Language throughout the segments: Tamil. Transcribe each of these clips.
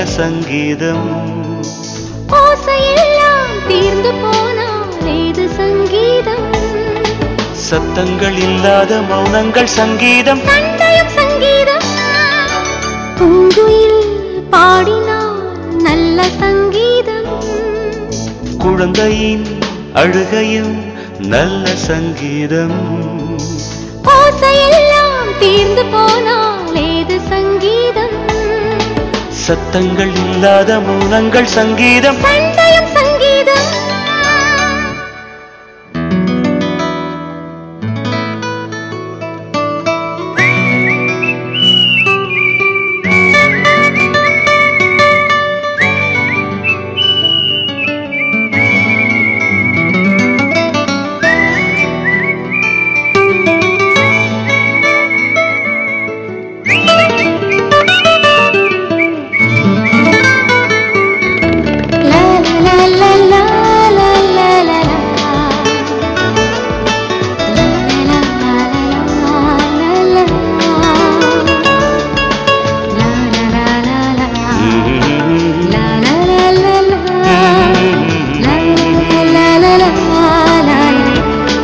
சங்கீதம் ஓசையெல்லாம் தீர்ந்து போனால் ஏது சங்கீதம் சத்தங்கள் இல்லாத மௌனங்கள் சங்கீதம் சண்டையும் சங்கீதம் பூங்குயில் பாடினால் நல்ல சங்கீதம் குழந்தையின் அழுகையும் நல்ல சங்கீதம் ஓசையெல்லாம் தீர்ந்து போனால் ஏது சங்கீதம் சத்தங்கள் இல்லாத மௌனங்கள் சங்கீதம் சண்டையும் சங்கீதம் லா லா லா லா லா லா லா லா. லா லா லா லா லா லா. லா லா லா லா லா. லா லா லா லா லா. லா லா லா லா லா லா.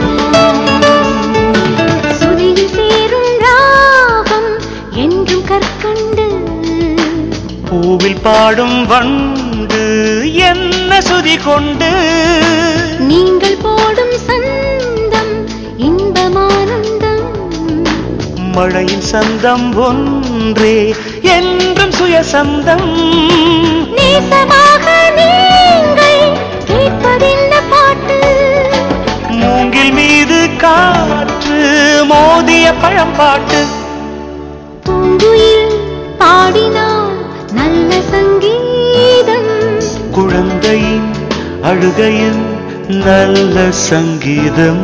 சுதியில் சேரும் ராகம் என்றும் கற்கண்டு பூவில் பாடும் வண்டு என்ன சுதி கொண்டு நீங்கள் போடும் சந்தம் இன்பமானந்தம் மழையின் சந்தம் ஒன்றே என்றும் சுயசந்தம் நேசமாக நீங்கள் கேட்பதென்ன பாட்டு மூங்கில் மீது காற்று மோதிய பழம்பாட்டு பூங்குயில் பாடினால் நல்ல சங்கீதம் குழந்தையின் அழுகையின் நல்ல சங்கீதம்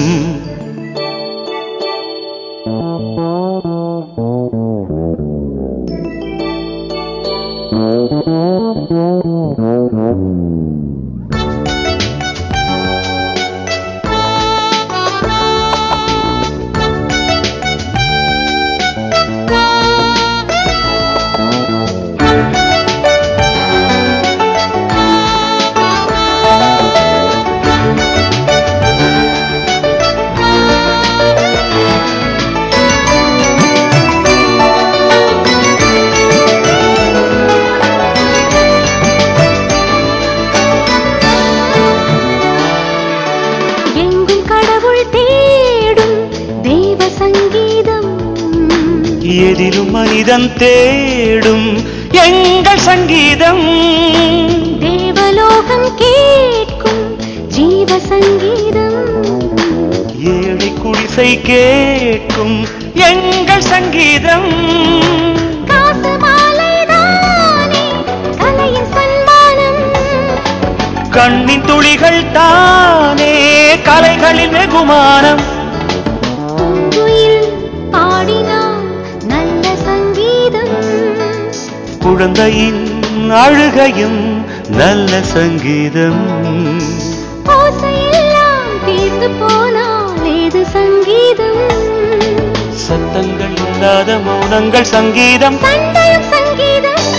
எங்கும் கடவுள் தேடும் தேவ சங்கீதம் எதிலும் மனிதன் தேடும் எங்கள் சங்கீதம் தேவலோகம் கேட்கும் ஜீவ சங்கீதம் ஏழை குடிசை கேட்கும் எங்கள் சங்கீதம் காசு மாலைதானே கலையின் சன்மானம் கண்ணின் துளிகள் தானே கலைகளின் வெகுமானம் பூங்குயில் பாடினால் நல்ல சங்கீதம் குழந்தையின் அழுகையும் நல்ல சங்கீதம் ஓசையெல்லாம் தீர்ந்து போனால் ஏது சங்கீதம் சத்தங்கள் இல்லாத மௌனங்கள் சங்கீதம் சண்டையும் சங்கீதம்